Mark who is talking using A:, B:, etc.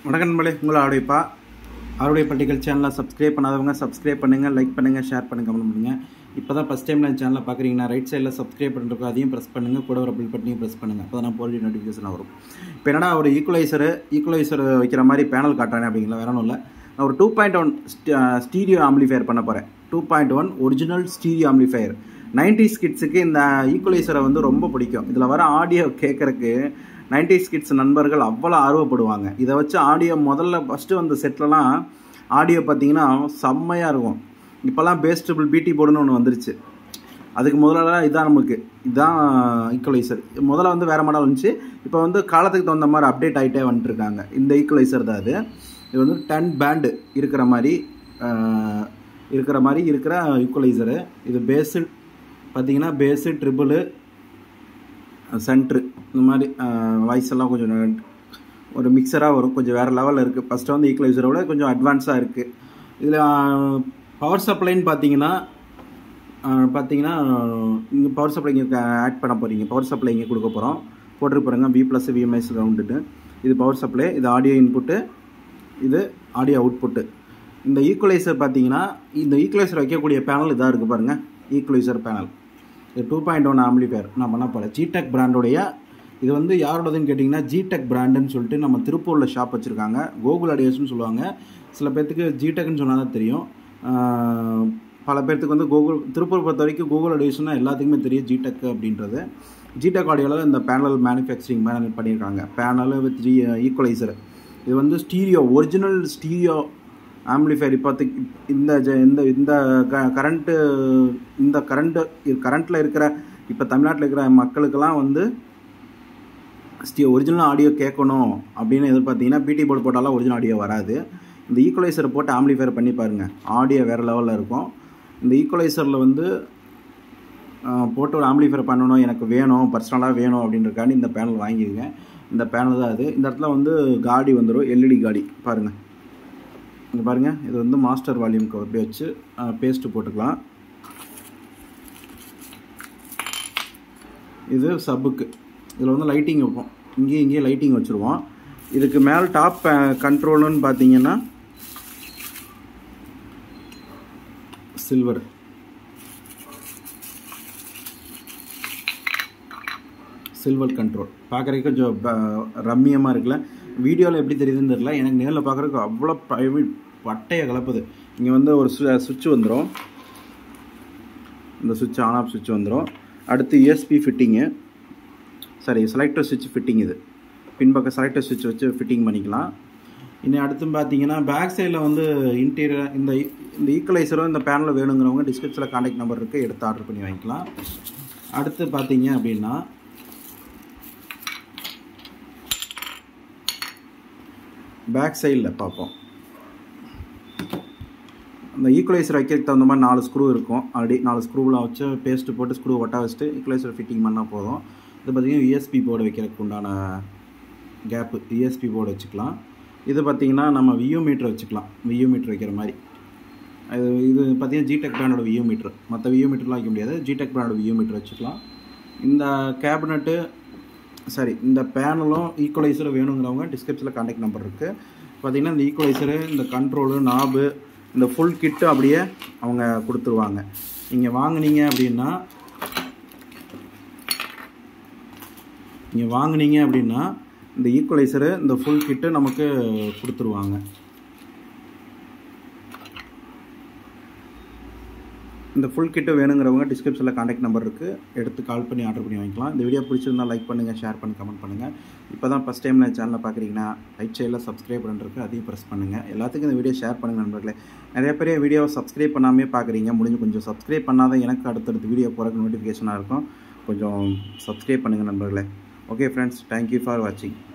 A: வணக்கம் நண்பர்களே உங்களை ஆடைப்பா ஆருடைய பட்டிகள் சேனலை சப்ஸ்கிரைப் பண்ணாதவங்க சப்ஸ்கிரைப் பண்ணுங்கள் லைக் பண்ணுங்கள் ஷேர் பண்ணுங்க கமெண்ட் பண்ணுங்கள் இப்போ தான் ஃபஸ்ட் டைம் நான் சேனலை பார்க்குறீங்கன்னா ரைட் சைடில் சப்ஸ்கிரைப் பண்ணுறதுக்கு அதையும் ப்ரெஸ் பண்ணுங்கள் கூட ஒரு பில் பட்டனையும் ப்ரெஸ் பண்ணுங்கள் அப்போ தான் நான் போகிற நோட்டிஃபிகேஷன் வரும் இப்போ என்னடா ஒரு ஈக்குவலைசரு ஈக்குவலைசர் வைக்கிற மாதிரி பேனல் காட்டுறேன் அப்படிங்களா வேற ஒன்றும் இல்லை நான் ஒரு two point one stereo amplifier பண்ண போகிறேன் two point one original stereo amplifier nineties கிட்ஸுக்கு இந்த ஈக்குவலைசரை வந்து ரொம்ப பிடிக்கும் இதில் வர ஆடியோ கேட்குறக்கு நைன்டிஸ் கிட்ஸ் நண்பர்கள் அவ்வளோ ஆர்வப்படுவாங்க இதை வச்சு ஆடியோ முதல்ல ஃபஸ்ட்டு வந்த செட்லலாம் ஆடியோ பார்த்தீங்கன்னா செம்மையாக இருக்கும் இப்போல்லாம் பேஸ்டபிள் பிடி போர்டுன்னு ஒன்று வந்துருச்சு அதுக்கு முதல்ல இதான் நமக்கு இதுதான் ஈக்குவலைசர் முதல்ல வந்து வேறு மாடல் வந்துச்சு இப்போ வந்து காலத்துக்கு தகுந்த மாதிரி அப்டேட் ஆகிட்டே வந்துட்டுருக்காங்க இந்த ஈக்குவலைசர் தான் அது இது வந்து டென் பேண்டு இருக்கிற மாதிரி ஆஹ், இருக்கிற மாதிரி இருக்கிற ஈக்குவலைசரு இது பேஸு பார்த்தீங்கன்னா பேஸு ட்ரிபிளு சென்ட்ரு இந்த மாதிரி வாய்ஸ் எல்லாம் கொஞ்சம் ஒரு மிக்சராக வரும் கொஞ்சம் வேறு லெவலில் இருக்குது ஃபஸ்ட்டு வந்து ஈக்குவலைசரோட கொஞ்சம் அட்வான்ஸாக இருக்குது இதில் பவர் சப்ளைன்னு பார்த்தீங்கன்னா ஆஹ், பார்த்தீங்கன்னா இங்கே பவர் சப்ளை இங்கே ஆட் பண்ண போகிறீங்க பவர் சப்ளை இங்கே கொடுக்க போகிறோம் போட்டுட்டு பாருங்க வி ப்ளஸ் விஎம்எஸ் ரவுண்டுட்டு இது பவர் சப்ளை இது ஆடியோ இன்புட்டு இது ஆடியோ அவுட்புட்டு இந்த ஈக்குவலைசர் பார்த்தீங்கன்னா இந்த ஈக்குவலைசர் வைக்கக்கூடிய பேனல் இதாக இருக்குது பாருங்கள் ஈக்குவலைசர் பேனல் இது டூ பாயிண்ட் ஒன் ஆம்பிளிஃபயர் நான் பண்ண போகிறேன் ஜிடெக் பிராண்டோடைய இது வந்து யாரோடதுன்னு கேட்டிங்கன்னா ஜிடெக் பிராண்டுன்னு சொல்லிட்டு நம்ம திருப்பூரில் ஷாப் வச்சுருக்காங்க கோகுல் அடியர்ஸ்னு சொல்லுவாங்க சில பேர்த்துக்கு ஜிடெக்னு சொன்னால் தான் தெரியும் ஆஹ் பல பேர்த்துக்கு வந்து கூகுள் திருப்பூர் பொறுத்த வரைக்கும் கூகுள் அடிஷன்னா எல்லாத்துக்குமே தெரியும் ஜிடெக் அப்படின்றது ஜிடெக் ஆடியோவில் இந்த பேனல் மேனுஃபேக்சரிங் பேனல் பண்ணியிருக்காங்க பேனல் வித் ஜி ஈக்குவலைசர் இது வந்து ஸ்டீரியோ ஒரிஜினல் ஸ்டீரியோ ஆம்பிளிஃபயர் இப்போதைக்கு இந்த ஜ- இந்த இந்த கரண்ட்டு இந்த கரண்ட்டு கரண்ட்டில் இருக்கிற இப்போ தமிழ்நாட்டில் இருக்கிற மக்களுக்கெல்லாம் வந்து ஸ்டீ ஒரிஜினல் ஆடியோ கேட்கணும் அப்படின்னு எதிர்பார்த்தீங்கன்னா பிடி போர்டு போட்டாலும் ஒரிஜினல் ஆடியோ வராது இந்த ஈக்குவலைசர் போட்டு ஆம்பிளிஃபயர் பண்ணி பாருங்கள் ஆடியோ வேறு லெவலில் இருக்கும் இந்த ஈக்குவலைசரில் வந்து ஆஹ், போட்டு ஒரு ஆம்பிளிஃபயர் பண்ணணும் எனக்கு வேணும் பர்சனலாக வேணும் அப்படின்றக்காண்டி இந்த பேனல் வாங்கிடுங்க இந்த பேனல் தான் அது இந்த இடத்துல வந்து காடி வந்துடும் எல்இடி காடி பாருங்கள் இங்கே பாருங்கள் இது வந்து மாஸ்டர் வால்யூம்க்கு அப்படியே வச்சு பேஸ்ட்டு போட்டுக்கலாம் இது சப்புக்கு இதில் வந்து லைட்டிங் வைப்போம் இங்கேயும் இங்கேயும் லைட்டிங் வச்சுருவோம் இதுக்கு மேல் டாப் கண்ட்ரோல்னு பார்த்தீங்கன்னா சில்வர் சில்வர் கண்ட்ரோல் பார்க்குறதுக்கு கொஞ்சம் ப- ரம்மியமாக இருக்குல்ல வீடியோவில் எப்படி தெரியுதுன்னு தெரியல எனக்கு நேரில் பார்க்குறதுக்கு அவ்வளோ ப்ரைவேட் பட்டையை கலப்புது இங்கே வந்து ஒரு சுவிட்ச் வந்துடும் இந்த சுவிட்ச் ஆன் ஆஃப் சுவிட்ச் வந்துடும் அடுத்து யூஎஸ்பி ஃபிட்டிங்கு சாரி செலக்டர் சுவிட்ச் ஃபிட்டிங் இது பின்பக்கம் செலக்டர் சுவிட்ச் வச்சு ஃபிட்டிங் பண்ணிக்கலாம் இனி அடுத்து பார்த்தீங்கன்னா பேக் சைடில் வந்து இன்டீரியர் இந்த இந்த ஈக்குவலைசரும் இந்த பேனலில் வேணுங்கிறவங்க டிஸ்கிரிப்ஷனில் காண்டாக்ட் நம்பர் இருக்குது எடுத்து ஆர்டர் பண்ணி வாங்கிக்கலாம் அடுத்து பார்த்தீங்க அப்படின்னா பேக் சைடில் பார்ப்போம் அந்த ஈக்குவலைசர் வைக்கிறதுக்கு தகுந்த மாதிரி நாலு ஸ்க்ரூ இருக்கும் ஆல்ரெடி நாலு ஸ்க்ரூவில் வச்சு பேஸ்ட்டு போட்டு ஸ்க்ரூ ஒட்டா வச்சுட்டு ஈக்குவலைசர் ஃபிட்டிங் பண்ணால் போதும் இது பார்த்தீங்கன்னா யூஎஸ்பி போர்டு வைக்கிறதுக்கு உண்டான கேப்பு யூஎஸ்பி போர்டு வச்சுக்கலாம் இது பார்த்தீங்கன்னா நம்ம வியூ மீட்டர் வச்சுக்கலாம் வியூ மீட்டர் வைக்கிற மாதிரி அது இது பார்த்தீங்கன்னா ஜிடெக் பிராண்டோட வியூ மீட்டர் மற்ற வியூ மீட்டர்லாம் வைக்க முடியாது ஜிடெக் பிராண்டோட வியூ மீட்டர் வச்சுக்கலாம் இந்த கேபினட்டு சரி இந்த பேனலும் ஈக்குவலைசரும் வேணுங்கிறவங்க டிஸ்கிரிப்ஷனில் காண்டாக்ட் நம்பர் இருக்குது பார்த்தீங்கன்னா இந்த ஈக்குவலைசரு இந்த கண்ட்ரோலு நாபு இந்த ஃபுல் கிட்டு அப்படியே அவங்க கொடுத்துருவாங்க நீங்கள் வாங்குனீங்க அப்படின்னா நீங்கள் வாங்குனீங்க அப்படின்னா இந்த ஈக்குவலைசரு இந்த ஃபுல் கிட்டு நமக்கு கொடுத்துருவாங்க இந்த ஃபுல் கிட்டு வேணுங்கிறவங்க டிஸ்கிரிப்ஷனில் காண்டாக்ட் நம்பர் இருக்குது எடுத்து கால் பண்ணி ஆர்டர் பண்ணி வாங்கிக்கலாம் இந்த வீடியோ பிடிச்சிருந்தா லைக் பண்ணுங்கள் ஷேர் பண்ணி கமெண்ட் பண்ணுங்கள் இப்போ தான் ஃபஸ்ட் டைம் நான் சேனலை பார்க்குறீங்கன்னா ரைட் சைடில் சப்ஸ்கிரைப் பண்ணுறதுக்கு அதையும் ப்ரெஸ் பண்ணுங்கள் எல்லாத்துக்கும் இந்த வீடியோ ஷேர் பண்ணுங்கள் நண்பர்களே நிறைய பேர் வீடியோவை சப்ஸ்கிரைப் பண்ணாமே பார்க்குறீங்க முடிஞ்சு கொஞ்சம் சப்ஸ்கிரைப் பண்ணாதான் எனக்கு அடுத்தடுத்து வீடியோ போகிறக்கு நோட்டிஃபிகேஷனாக இருக்கும் கொஞ்சம் சப்ஸ்கிரைப் பண்ணுங்கள் நண்பர்களே ஓகே ஃப்ரெண்ட்ஸ் தேங்க்யூ ஃபார் வாட்சிங்